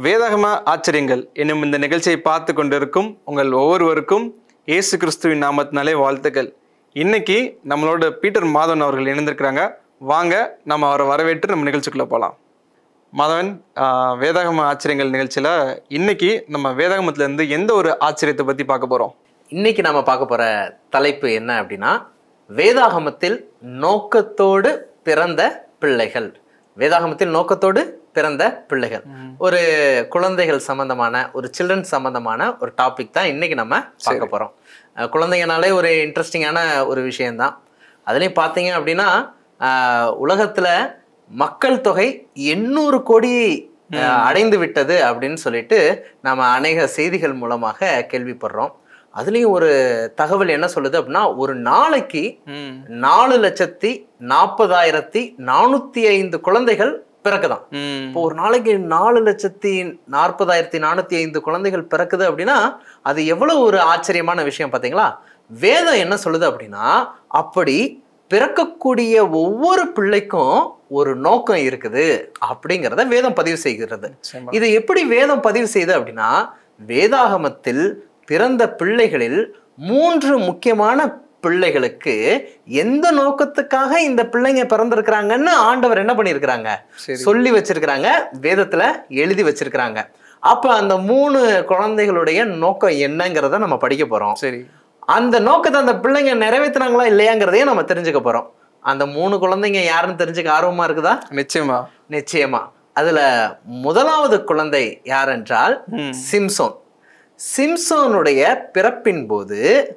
வேதாகம ஆச்சரியங்கள் என்னும் இந்த நிகழ்ச்சியை பார்த்து கொண்டிருக்கும் உங்கள் ஒவ்வொருவருக்கும் இயேசு கிறிஸ்துவின் நாமத்தினாலே வாழ்த்துக்கள் இன்னைக்கு நம்மளோட பீட்டர் மாதவன் அவர்கள் இணைந்திருக்கிறாங்க வாங்க நம்ம அவரை வரவேற்று நம்ம நிகழ்ச்சிக்குள்ள போகலாம் மாதவன் ஆஹ், வேதாகம ஆச்சரியங்கள் நிகழ்ச்சியில் இன்னைக்கு நம்ம வேதாகமத்துல இருந்து எந்த ஒரு ஆச்சரியத்தை பற்றி பார்க்க போகிறோம் இன்னைக்கு நாம பார்க்க போற தலைப்பு என்ன அப்படின்னா வேதாகமத்தில் நோக்கத்தோடு பிறந்த பிள்ளைகள் வேதாகமத்தில் நோக்கத்தோடு பிறந்த பிள்ளைகள் ஒரு குழந்தைகள் சம்பந்தமான ஒரு சில்ட்ரன் சம்பந்தமான ஒரு டாபிக் தான் இன்னைக்கு நம்ம பார்க்க போறோம் அஹ் குழந்தைங்கனாலே ஒரு இன்ட்ரெஸ்டிங்கான ஒரு விஷயம்தான் அதுலேயும் பார்த்தீங்க அப்படின்னா அஹ் உலகத்துல மக்கள் தொகை எண்ணூறு கோடி அஹ், அடைந்து விட்டது அப்படின்னு சொல்லிட்டு நாம அநேக செய்திகள் மூலமாக கேள்விப்படுறோம் அதுலேயும் ஒரு தகவல் என்ன சொல்லுது அப்படின்னா ஒரு நாளைக்கு நாலு லட்சத்தி நாற்பதாயிரத்தி நானூத்தி ஐந்து குழந்தைகள் பிறக்குதாம் இப்போ ஒரு நாளைக்கு நாலு லட்சத்தி நாற்பதாயிரத்தி நானூத்தி ஐந்து குழந்தைகள் பிறக்குது அப்படின்னா அது எவ்வளவு ஒரு ஆச்சரியமான விஷயம் பார்த்தீங்களா வேதம் என்ன சொல்லுது அப்படின்னா அப்படி பிறக்கக்கூடிய ஒவ்வொரு பிள்ளைக்கும் ஒரு நோக்கம் இருக்குது அப்படிங்கிறத வேதம் பதிவு செய்கிறது இது எப்படி வேதம் பதிவு செய்யுது அப்படின்னா வேதாகமத்தில் பிறந்த பிள்ளைகளில் மூன்று முக்கியமான பிள்ளைகளுக்கு எந்த நோக்கத்துக்காக இந்த பிள்ளைங்க பிறந்திருக்கிறாங்கன்னு ஆண்டவர் என்ன பண்ணியிருக்கிறாங்க சரி. சொல்லி வச்சிருக்கிறாங்க வேதத்துல எழுதி வச்சிருக்கிறாங்க அப்ப அந்த மூணு குழந்தைகளுடைய நோக்கம் என்னங்கிறத நம்ம படிக்க போறோம் சரி அந்த நோக்கத்தை அந்த பிள்ளைங்க நிறைவேத்துனாங்களா இல்லையாங்கிறதையும் நம்ம தெரிஞ்சுக்க போறோம் அந்த மூணு குழந்தைங்க யாருன்னு தெரிஞ்சுக்க ஆர்வமா இருக்குதா நிச்சயமா நிச்சயமா அதுல முதலாவது குழந்ை யார் என்றால் ம். சிம்சோன் சிம்சோனுடைய பிறப்பின் போது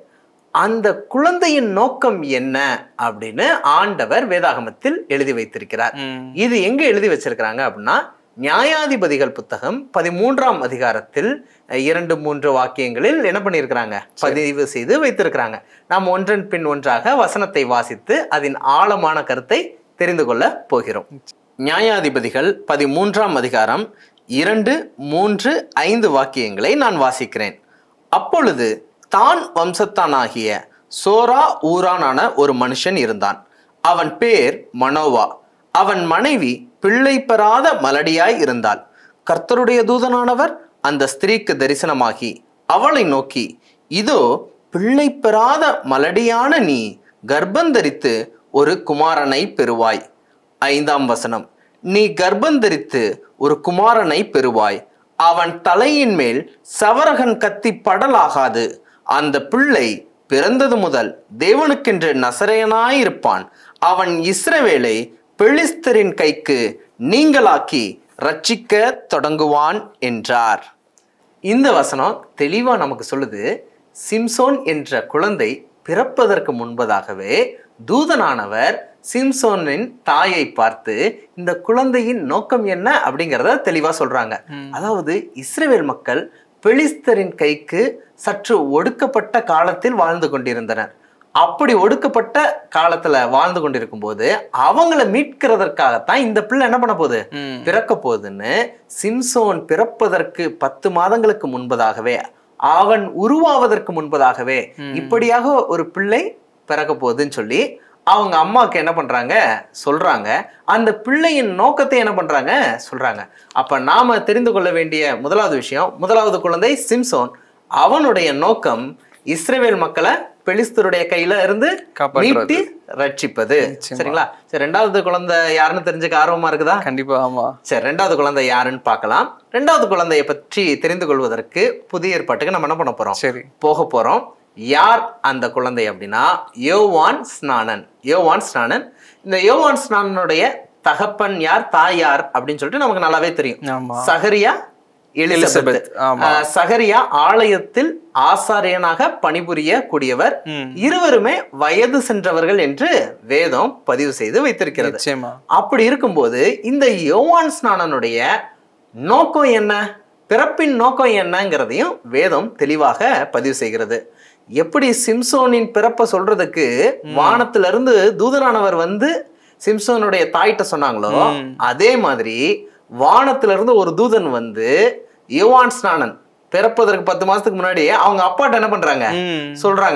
அந்த குழந்தையின் நோக்கம் என்ன அப்படின்னு ஆண்டவர் வேதாகமத்தில் எழுதி வைத்திருக்கிறார் ம். இது எங்க எழுதி வச்சிருக்கிறாங்க அப்படின்னா நியாயாதிபதிகள் புத்தகம் பதிமூன்றாம் அதிகாரத்தில் அஹ், இரண்டு மூன்று வாக்கியங்களில் என்ன பண்ணியிருக்கிறாங்க பதிவு செய்து வைத்திருக்கிறாங்க நாம் ஒன்றன் பின் ஒன்றாக வசனத்தை வாசித்து அதன் ஆழமான கருத்தை தெரிந்து கொள்ள போகிறோம் நியாயாதிபதிகள் பதிமூன்றாம் அதிகாரம் இரண்டு மூன்று ஐந்து வாக்கியங்களை நான் வாசிக்கிறேன் அப்பொழுது தான் வம்சத்தானாகிய சோரா ஊரானான ஒரு மனுஷன் இருந்தான் அவன் பேர் மனோவா அவன் மனைவி பிள்ளை பெறாத மலடியாய் இருந்தாள் கர்த்தருடைய தூதனானவர் அந்த ஸ்திரீக்கு தரிசனமாகி அவளை நோக்கி இதோ பிள்ளை பெறாத மலடியான நீ கர்ப்பந்தரித்து ஒரு குமாரனை பெறுவாய் ஐந்தாம் வசனம் நீ கர்ப்பந்தரித்து ஒரு குமாரனை பெறுவாய் அவன் தலையின் மேல் சவரகன் கத்தி படலாகாது அந்த பிள்ளை பிறந்தது முதல் தேவனுக்கென்று நசரேயனாயிருப்பான் அவன் இஸ்ரவேலை பெலிஸ்தரின் கைக்கு நீங்களாக்கி ரட்சிக்க தொடங்குவான் என்றார் இந்த வசனம் தெளிவா நமக்கு சொல்லுது சிம்சோன் என்ற குழந்தை பிறப்பதற்கு முன்பதாகவே தூதனானவர் சிம்சோனின் தாயை பார்த்து இந்த குழந்தையின் நோக்கம் என்ன அப்படிங்கிறத தெளிவா சொல்றாங்க அதாவது இஸ்ரேல் மக்கள் பெலிஸ்தரின் கைக்கு சற்று ஒடுக்கப்பட்ட காலத்தில் வாழ்ந்து கொண்டிருந்தனர் அப்படி ஒடுக்கப்பட்ட காலத்துல வாழ்ந்து கொண்டிருக்கும் போது அவங்கள மீட்கிறதற்காகத்தான் இந்த பிள்ளை என்ன பண்ண போகுது ம். பிறக்க போகுதுன்னு சிம்சோன் பிறப்பதற்கு பத்து மாதங்களுக்கு முன்பதாகவே அவன் உருவாவதற்கு முன்பதாகவே இப்படியாக ஒரு பிள்ளை பிறக்க போகுதுன்னு சொல்லி அவங்க அம்மாவுக்கு என்ன பண்றாங்க சொல்றாங்க அந்த பிள்ளையின் நோக்கத்தை என்ன பண்றாங்க சொல்றாங்க அப்ப நாம தெரிந்து கொள்ள வேண்டிய முதலாவது விஷயம் முதலாவது குழந்தை சிம்சோன் அவனுடைய நோக்கம் இஸ்ரேல் மக்களை பெலிஸ்தருடைய கையில இருந்து காப்பாற்றுறது. மீட்டு ரட்சிப்பது நிச்சயமா. சரிங்களா சரி ரெண்டாவது குழந்தை யாருன்னு தெரிஞ்சுக்க ஆர்வமா இருக்குதா கண்டிப்பா ஆமா சரி ரெண்டாவது குழந்தை யாருன்னு பார்க்கலாம் ரெண்டாவது குழந்தையை பற்றி தெரிந்து கொள்வதற்கு புதிய ஏற்பாட்டுக்கு நம்ம என்ன பண்ண போறோம் சரி போக போறோம் யார் அந்த குழந்தை அப்படின்னா யோவான் ஸ்நானன் யோவான் ஸ்நானன் இந்த யோவான் ஸ்நானனுடைய தகப்பன் யார் தாய் யார் அப்படின்னு சொல்லிட்டு நமக்கு நல்லாவே தெரியும் ஆமா சகரியா எலிசபெத் எலிசபெத், ஆமா. அஹ், சகரியா ஆலயத்தில் ஆசாரியனாக பணிபுரிய கூடியவர் ம். இருவருமே வயது சென்றவர்கள் என்று வேதம் பதிவு செய்து வைத்திருக்கிறது நிச்சயமா அப்படி இருக்கும்போது இந்த யோவான் ஸ்நானனுடைய நோக்கம் என்ன பிறப்பின் நோக்கம் என்னங்கிறதையும் வேதம் தெளிவாக பதிவு செய்கிறது எப்படி சிம்சோனின் பிறப்பை சொல்றதுக்கு வானத்துல இருந்து தூதனானவர் வந்து சிம்சோனுடைய தாயிட்ட சொன்னாங்களோ ம். அதே மாதிரி வானத்துல இருந்து ஒரு தூதன் வந்து யோவான் ஸ்நானன் பிறப்பதற்கு பத்து மாசத்துக்கு முன்னாடி அவங்க அப்பாட்ட என்ன பண்றாங்க ம். சொல்றாங்க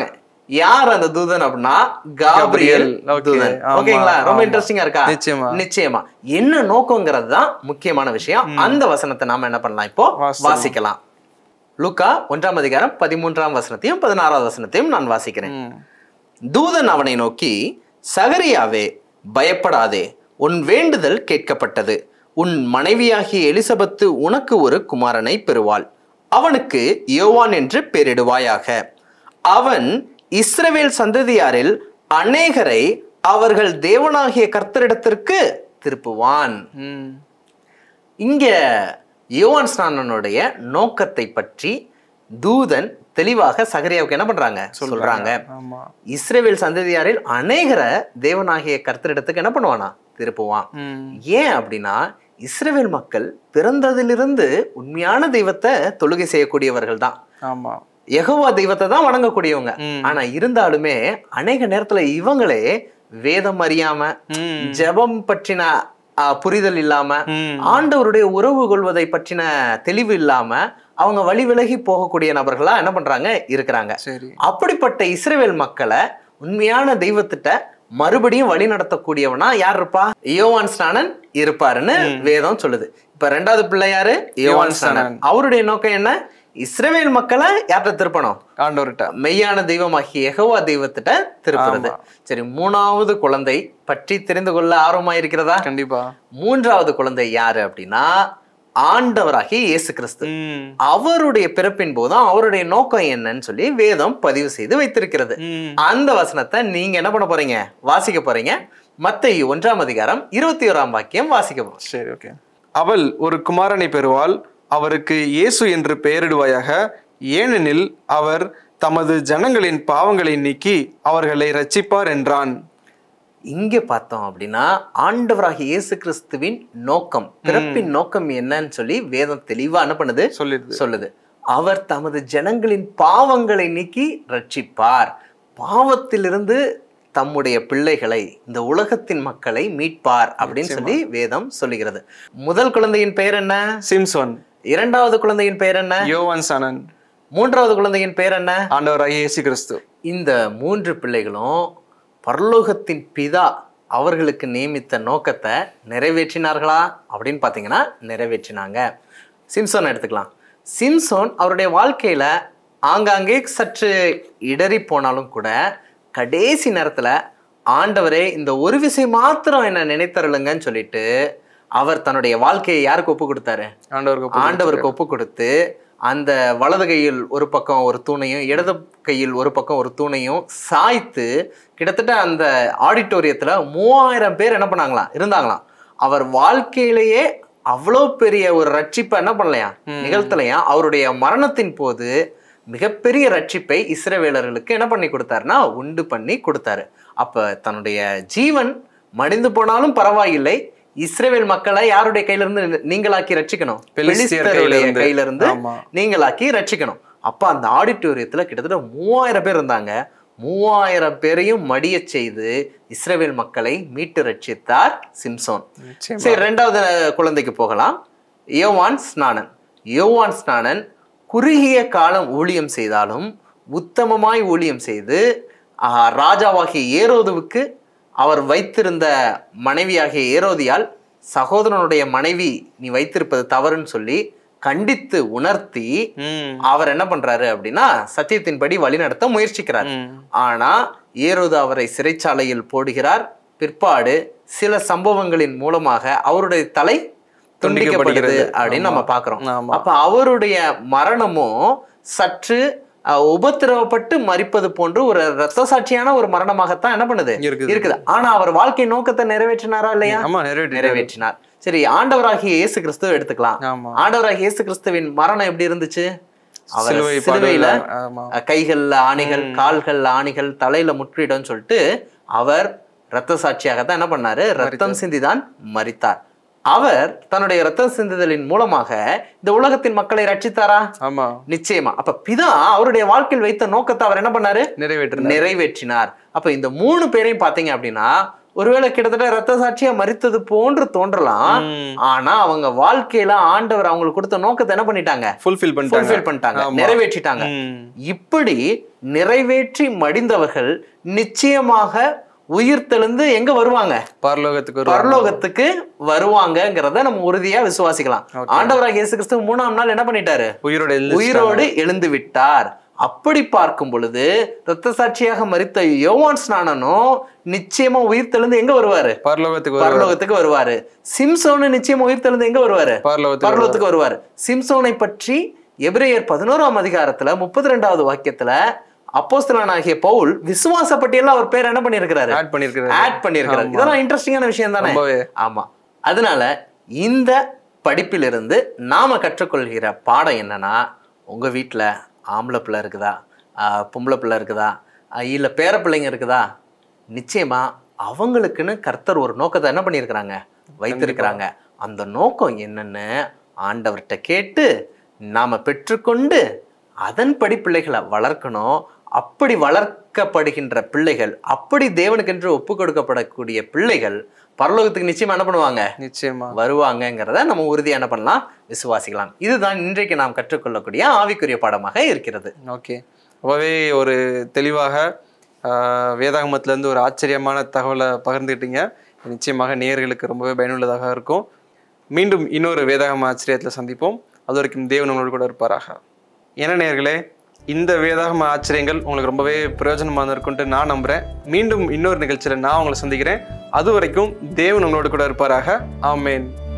யார் அந்த தூதன் அப்படின்னா காப்ரியல் Gabriel. Okay. தூதன் ஆமா, ஓகேங்களா ரொம்ப ஆமா. இன்ட்ரெஸ்டிங்கா இருக்கா நிச்சயமா. நிச்சயமா என்ன நோக்கங்கிறது தான் முக்கியமான விஷயம் அந்த வசனத்தை நாம என்ன பண்ணலாம் இப்போ வாசிக்கலாம். வாசிக்கலாம் லூக்கா ஒன்றாம் அதிகாரம் பதிமூன்றாம் வசனத்தையும் பதினாறாவது வசனத்தையும் நான் வாசிக்கிறேன் ம். தூதன் அவனை நோக்கி சகரியாவே பயப்படாதே உன் வேண்டுதல் கேட்கப்பட்டது உன் மனைவியாகிய எலிசபெத்து உனக்கு ஒரு குமாரனை பெறுவாள் அவனுக்கு யோவான் என்று பெயரிடுவாயாக அவன் இஸ்ரவேல் சந்ததியாரில் அநேகரை அவர்கள் தேவனாகிய கர்த்தரிடத்திற்கு திருப்புவான் ம். இங்க யோவான் ஸ்நானனுடைய நோக்கத்தை பற்றி தூதன் தெளிவாக சகரியாவுக்கு என்ன பண்றாங்க சொல்றாங்க ஆமா இஸ்ரேவேல் சந்ததியாரில் அநேகரை தேவனாகிய கர்த்தரிடத்துக்கு என்ன பண்ணுவானா திருப்புவான் ம். ஏன் அப்படின்னா இஸ்ரேவேல் மக்கள் பிறந்ததிலிருந்து உண்மையான தெய்வத்தை தொழுகை செய்யக்கூடியவர்கள் தான் ஆமா யெகோவா தெய்வத்தை தான் வணங்கக்கூடியவங்க ம். ஆனா இருந்தாலுமே அநேக நேரத்துல இவங்களே வேதம் அறியாம ம். ஜெபம் பற்றின ஆ, புரிதல் இல்லாம ம். ஆண்டவருடைய உறவு கொள்வதை பற்றின தெளிவு இல்லாம அவங்க வழி விலகி போகக்கூடிய நபர்களா என்ன பண்றாங்க இருக்கிறாங்க சரி அப்படிப்பட்ட இஸ்ரேல் மக்களை உண்மையான தெய்வத்திட்ட மறுபடியும் வழி நடத்தக்கூடியவனா யார் இருப்பா யோவான் ஸ்நானன் இருப்பாருன்னு வேதம் சொல்லுது இப்ப ரெண்டாவது பிள்ளை யாரு யோவான் ஸ்நானன் அவருடைய நோக்கம் என்ன இஸ்ரவேல் மக்களை யார்கிட்ட திருப்பணும் ஆண்டவர்கிட்ட மெய்யான தெய்வமாகிய யெகோவா தெய்வத்திட்ட திருப்புறது சரி மூணாவது குழந்தை பற்றி தெரிந்து கொள்ள ஆர்வமா இருக்கிறதா கண்டிப்பா மூன்றாவது குழந்தை யாரு அப்படின்னா ஆண்டவராகிய இயேசு கிறிஸ்து ம். அவருடைய பிறப்பின் போதும் அவருடைய நோக்கம் என்னன்னு சொல்லி வேதம் பதிவு செய்து வைத்திருக்கிறது ம். அந்த வசனத்தை நீங்க என்ன பண்ண போறீங்க வாசிக்க போறீங்க மத்தேயு ஒன்றாம் அதிகாரம் இருபத்தி ஓராம் வாக்கியம் வாசிக்க போறோம் சரி ஓகே அவள் ஒரு குமாரனை பெறுவாள் அவருக்கு இயேசு என்று பெயரிடுவாயாக ஏனெனில் அவர் தமது ஜனங்களின் பாவங்களை நீக்கி அவர்களை ரட்சிப்பார் என்றான் இங்க பார்த்தோம் அப்படின்னா ஆண்டவராகிய இயேசு கிறிஸ்துவின் நோக்கம் பிறப்பின் நோக்கம் என்னன்னு சொல்லி வேதம் தெளிவா என்ன பண்ணுது சொல்லிடுது சொல்லுது அவர் தமது ஜனங்களின் பாவங்களை நீக்கி ரட்சிப்பார் பாவத்திலிருந்து தம்முடைய பிள்ளைகளை இந்த உலகத்தின் மக்களை மீட்பார் அப்படின்னு சொல்லி வேதம் சொல்லுகிறது முதல் குழந்தையின் பெயர் என்ன சிம்சோன் இரண்டாவது குழந்தையின் பெயர் என்ன யோவான் சனன் மூன்றாவது குழந்தையின் பெயர் என்ன ஆண்டவராகிய இயேசு கிறிஸ்து இந்த மூன்று பிள்ளைகளும் பரலோகத்தின் பிதா அவர்களுக்கு நியமித்த நோக்கத்தை நிறைவேற்றினார்களா அப்படின்னு பார்த்தீங்கன்னா நிறைவேற்றினாங்க சிம்சோன் எடுத்துக்கலாம் சிம்சோன் அவருடைய வாழ்க்கையில ஆங்காங்கே சற்று இடறி போனாலும் கூட கடைசி நேரத்துல ஆண்டவரே இந்த ஒரு விஷயம் மாத்திரம் என்ன நினைத்தருளுங்கன்னு சொல்லிட்டு அவர் தன்னுடைய வாழ்க்கையை யாருக்கு ஒப்பு கொடுத்தாரு ஆண்டவருக்கு ஒப்பு ஆண்டவருக்கு ஒப்பு கொடுத்து அந்த வலது கையில் ஒரு பக்கம் ஒரு தூணையும் இடது கையில் ஒரு பக்கம் ஒரு தூணையும் சாய்த்து கிட்டத்தட்ட அந்த ஆடிட்டோரியத்துல மூவாயிரம் பேர் என்ன பண்ணாங்களாம் இருந்தாங்களாம் அவர் வாழ்க்கையிலேயே அவ்வளோ பெரிய ஒரு ரட்சிப்பை என்ன பண்ணலையா நிகழ்த்தலையா அவருடைய மரணத்தின் போது மிகப்பெரிய ரட்சிப்பை இஸ்ரவேலர்களுக்கு என்ன பண்ணி கொடுத்தாருன்னா உண்டு பண்ணி கொடுத்தாரு அப்ப தன்னுடைய ஜீவன் மடிந்து போனாலும் பரவாயில்லை இஸ்ரவேல் மக்களை யாருடைய கையில இருந்து நீங்களாக்கி ரட்சிக்கணும் பெலிஸ்தியர் பெலிஸ்தருடைய கையில இருந்து. கையில இருந்து ஆமா. நீங்களாக்கி ரட்சிக்கணும் அப்ப அந்த ஆடிட்டோரியத்துல கிட்டத்தட்ட மூவாயிரம் பேர் இருந்தாங்க மூவாயிரம் பேரையும் மடியச் செய்து இஸ்ரவேல் மக்களை மீட்டு ரட்சித்தார் சிம்சோன் நிச்சயமா. சரி ரெண்டாவது குழந்தைக்கு போகலாம் யோவான் ஸ்நானன் யோவான் ஸ்நானன் குறுகிய காலம் ஊழியம் செய்தாலும் உத்தமமாய் ஊழியம் செய்து ஆஹ், ராஜாவாகிய ஏரோதுவுக்கு அவர் வைத்திருந்த மனைவியாகிய ஏரோதியால் சகோதரனுடைய மனைவி நீ வைத்திருப்பது தவறுன்னு சொல்லி கண்டித்து உணர்த்தி ம். அவர் என்ன பண்றாரு அப்படின்னா சத்தியத்தின்படி வழிநடத்த முயற்சிக்கிறார் ம். ஆனா ஏரோது அவரை சிறைச்சாலையில் போடுகிறார் பிற்பாடு சில சம்பவங்களின் மூலமாக அவருடைய தலை துண்டிக்கப்படுகிறது துண்டிக்கப்படுகிறது. அப்படின்னு நம்ம பாக்குறோம் ஆமா. அப்ப அவருடைய மரணமும் சற்று அஹ், உபத்திரவப்பட்டு மரிப்பது போன்று ஒரு ரத்த சாட்சியான ஒரு மரணமாகத்தான் என்ன பண்ணுது இருக்குது. இருக்குது ஆனா அவர் வாழ்க்கை நோக்கத்தை நிறைவேற்றினாரா இல்லையா ஆமா நிறைவேற்றி நிறைவேற்றினார் சரி ஆண்டவராகிய இயேசு கிறிஸ்துவ எடுத்துக்கலாம் ஆமா ஆண்டவராகிய இயேசு கிறிஸ்துவின் மரணம் எப்படி இருந்துச்சு அவர் சிலுவை சிலுவையில பாடுகள், ஆமா அஹ், கைகள்ல ஆணிகள் கால்கள்ல ஆணிகள் தலையில முற்றிடம்னு சொல்லிட்டு அவர் ரத்த சாட்சியாக தான் என்ன பண்ணாரு ரத்தம் சிந்திதான் மரித்தார் அவர் தன்னுடைய ரத்தம் சிந்துதலின் மூலமாக இந்த உலகத்தின் மக்களை ரட்சித்தாரா ஆமா நிச்சயமா அப்ப பிதா அவருடைய வாழ்க்கையில் வைத்த நோக்கத்தை அவர் என்ன பண்ணாரு நிறைவேற்று நிறைவேற்றினார் அப்ப இந்த மூணு பேரையும் பாத்தீங்க அப்படின்னா ஒருவேளை கிட்டத்தட்ட ரத்த சாட்சியா மரித்தது போன்று தோன்றலாம் ம். ஆனா அவங்க வாழ்க்கையில ஆண்டவர் அவங்களுக்கு கொடுத்த நோக்கத்தை என்ன பண்ணிட்டாங்க ஃபுல்ஃபில் பண்ணிட்டாங்க ஃபுல்ஃபில் பண்ணிட்டாங்க ஆமா. நிறைவேற்றிட்டாங்க ம். இப்படி நிறைவேற்றி மடிந்தவர்கள் நிச்சயமாக உயிர் தெழுந்து எங்க வருவாங்க பரலோகத்துக்கு வருவாங்க. பரலோகத்துக்கு வருவாங்கங்கிறத நம்ம உறுதியா விசுவாசிக்கலாம் Okay. ஆண்டவராக இயேசு கிறிஸ்து மூணாம் நாள் என்ன பண்ணிட்டாரு உயிரோட எழுந்திருச்சுட்டாங்க. உயிரோடு எழுந்து விட்டார் அப்படி பார்க்கும் பொழுது ரத்த சாட்சியாக மரித்த யோவான் ஸ்நானனும் நிச்சயமா உயிர் தெழுந்து எங்க வருவாரு பரலோகத்துக்கு வருவாங்க. பரலோகத்துக்கு வருவாரு சிம்சோனு நிச்சயமா உயிர் தெழுந்து எங்க வருவாரு பரலோகத்துக்கு பரலோகத்துக்கு வருவார் சிம்சோனை பற்றி எபிரேயர் பதினோராம் அதிகாரத்துல முப்பத்தி ரெண்டாவது வாக்கியத்துல அப்போஸ்தலனாகிய பவுல் விசுவாச பட்டியல்ல அவர் பேர் என்ன பண்ணியிருக்கிறாரு ஆட் பண்ணிருக்கிறாரு ஆட் பண்ணியிருக்கிறாரு ஆமா. இதெல்லாம் இன்ட்ரெஸ்டிங்கான விஷயம் தானே ரொம்பவே ஆமா அதனால இந்த படிப்பிலிருந்து நாம கற்றுக்கொள்கிற பாடம் என்னன்னா உங்க வீட்ல ஆம்பளை பிள்ளை இருக்குதா ஆஹ் பொம்பளை பிள்ளை இருக்குதா ஆஹ் இல்ல பேர பிள்ளைங்க இருக்குதா நிச்சயமா அவங்களுக்குன்னு கர்த்தர் ஒரு நோக்கத்தை என்ன பண்ணியிருக்கிறாங்க வைத்திருக்கிறாங்க அந்த நோக்கம் என்னன்னு ஆண்டவர்கிட்ட கேட்டு நாம பெற்றுக்கொண்டு அதன்படி பிள்ளைகளை வளர்க்கணும் அப்படி வளர்க்கப்படுகின்ற பிள்ளைகள் அப்படி தேவனுக்கென்று ஒப்பு கொடுக்கப்படக்கூடிய பிள்ளைகள் பரலோகத்துக்கு நிச்சயமா என்ன பண்ணுவாங்க நிச்சயமா வருவாங்கங்கிறத நம்ம உறுதியா என்ன பண்ணலாம் விசுவாசிக்கலாம் இதுதான் இன்றைக்கு நாம் கற்றுக்கொள்ளக்கூடிய ஆவிக்குரிய பாடமாக இருக்கிறது ஓகே ரொம்பவே ஒரு தெளிவாக ஆஹ், வேதாகமத்திலேருந்து ஒரு ஆச்சரியமான தகவலை பகிர்ந்துக்கிட்டீங்க நிச்சயமாக நேயர்களுக்கு ரொம்பவே பயனுள்ளதாக இருக்கும் மீண்டும் இன்னொரு வேதாகம ஆச்சரியத்தில் சந்திப்போம் அது வரைக்கும் தேவன் உங்களோடு கூட இருப்பாராக என்ன நேயர்களே இந்த வேதாகம ஆச்சரியங்கள் உங்களுக்கு ரொம்பவே பிரயோஜனமாக இருக்கும்ட்டு நான் நம்புகிறேன் மீண்டும் இன்னொரு நிகழ்ச்சியில் நான் உங்களை சந்திக்கிறேன் அது வரைக்கும் தேவன் உங்களோடு கூட இருப்பாராக ஆமேன்